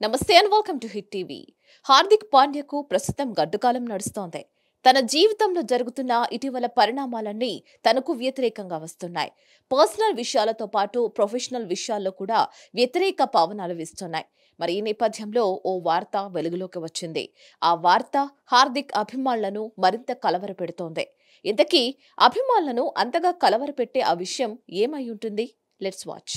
నమస్తే and welcome to Hit TV Hardik పాండ్యకు ప్రస్తుతం గడ్డుకాలం నడుస్తోంది తన జీవితంలో జరుగుతున్న ఇటీవల పరిణామాలన్నీ తనకు వ్యతిరేకంగా వస్తున్నాయి పర్సనల్ విషయాలతో పాటు ప్రొఫెషనల్ విషయాల్లో కూడా వ్యతిరేక పవనాలు వీస్తున్నాయి మరి ఈ నేపథ్యంలో ఓ వార్త వెలుగులోకి వచ్చింది ఆ వార్త హార్దిక్ అభిమానులను మరింత కలవరపెడుతోంది ఇంతకీ అభిమానులను అంతగా కలవరపెట్టే ఆ విషయం ఏమై ఉంటుంది let's watch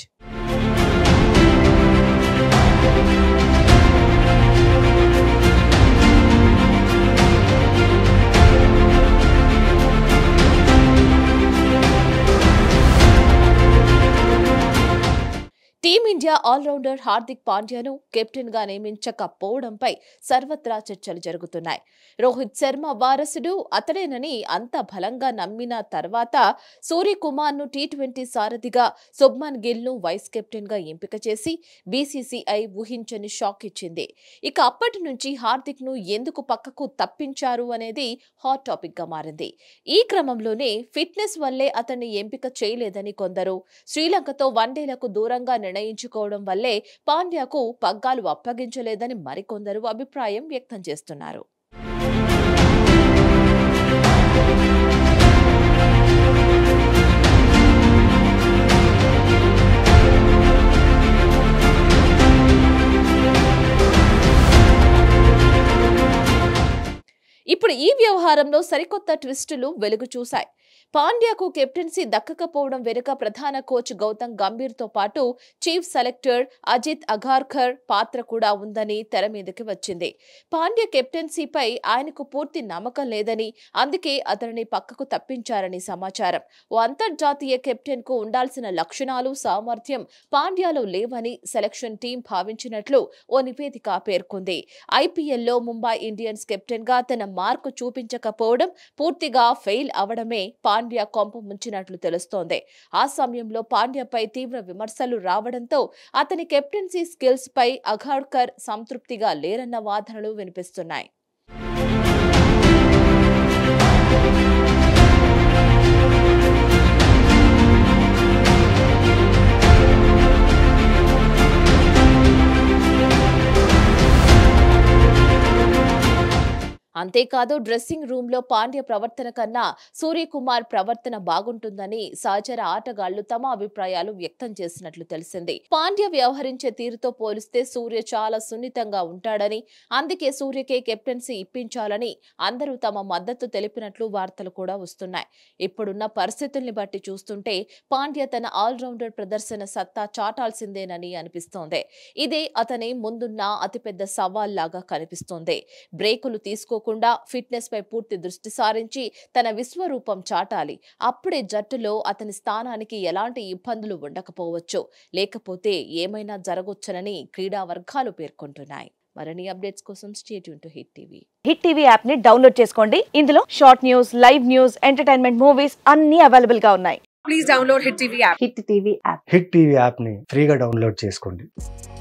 team India allrounder Hardik పాండ్యాను కెప్టెన్ గా నియమించకపోవడంపై సర్వత్రా చర్చలు జరుగుతున్నాయి రోహిత్ శర్మ వారసుడు అతడేనని అంత బలంగా నమ్మిన తర్వాత సూర్యకుమార్ ను టీ ట్వంటీ సారథిగా శుభ్మన్ గిల్ ను వైస్ కెప్టెన్ గా ఎంపిక చేసి బీసీసీఐ ఊహించని షాక్ ఇచ్చింది ఇక అప్పటి నుంచి హార్దిక్ ను ఎందుకు పక్కకు తప్పించారు అనేది హాట్ టాపిక్ గా మారింది ఈ క్రమంలోనే ఫిట్నెస్ వల్లే అతన్ని ఎంపిక చేయలేదని కొందరు శ్రీలంకతో వన్డేలకు దూరంగా నిర్ణయించుకోవడం వల్లే పాండ్యాకు పగ్గాలు అప్పగించలేదని మరికొందరు అభిప్రాయం వ్యక్తం చేస్తున్నారు ఇప్పుడు ఈ వ్యవహారంలో సరికొత్త ట్విస్టులు వెలుగు చూశాయి పాండ్యాకు కెప్టెన్సీ దక్కకపోవడం వెనుక ప్రధాన కోచ్ గౌతమ్ గంభీర్ తో పాటు చీఫ్ సెలెక్టర్ అజిత్ అఘార్కర్ పాత్ర కూడా ఉందని తెర మీదకి వచ్చింది పాండ్య కెప్టెన్సీపై ఆయనకు పూర్తి నమ్మకం లేదని అందుకే అతనిని పక్కకు తప్పించారని సమాచారం ఓ అంతర్జాతీయ కెప్టెన్ కు ఉండాల్సిన లక్షణాలు సామర్థ్యం పాండ్యాలో లేవని సెలక్షన్ టీం భావించినట్లు ఓ నివేదిక పేర్కొంది ఐపీఎల్లో ముంబై ఇండియన్స్ కెప్టెన్ గా తన మార్కు చూపించకపోవడం పూర్తిగా ఫెయిల్ అవడమే పాండ్య కొంప ముంచినట్లు తెలుస్తోంది ఆ సమయంలో పాండ్యపై తీవ్ర విమర్శలు రావడంతో అతని కెప్టెన్సీ స్కిల్స్ పై అఘాడ్కర్ సంతృప్తిగా లేరన్న వాదనలు వినిపిస్తున్నాయి అంతేకాదు డ్రెస్సింగ్ రూమ్ లో పాండ్య ప్రవర్తన కన్నా సూర్యకుమార్ ప్రవర్తన బాగుంటుందని సహచర ఆటగాళ్లు తమ అభిప్రాయాలు వ్యక్తం చేసినట్లు తెలిసింది పాండ్య వ్యవహరించే తీరుతో పోలిస్తే సూర్య చాలా సున్నితంగా ఉంటాడని అందుకే సూర్యకే కెప్టెన్సీ ఇప్పించాలని అందరూ తమ మద్దతు తెలిపినట్లు వార్తలు కూడా వస్తున్నాయి ఇప్పుడున్న పరిస్థితుల్ని బట్టి చూస్తుంటే పాండ్య తన ఆల్రౌండర్ ప్రదర్శన సత్తా చాటాల్సిందేనని అనిపిస్తోంది ఇదే అతని ముందున్న అతిపెద్ద సవాల్లాగా కనిపిస్తోంది బ్రేకులు తీసుకో కాకుండా ఫిట్నెస్ పై పూర్తి దృష్టి సారించి తన విశ్వరూపం చాటాలి అప్పుడే జట్టులో అతని స్థానానికి ఎలాంటి ఇబ్బందులు ఉండకపోవచ్చు లేకపోతే ఏమైనా జరగొచ్చనని క్రీడా వర్గాలు పేర్కొంటున్నాయి మరిన్ని అప్డేట్స్ కోసం state to Hit TV Hit TV app ని డౌన్లోడ్ చేసుకోండి ఇందులో short news live news entertainment movies అన్ని అవైలబుల్ గా ఉన్నాయి please download Hit TV app. Hit TV app Hit TV యాప్ని ఫ్రీగా డౌన్లోడ్ చేసుకోండి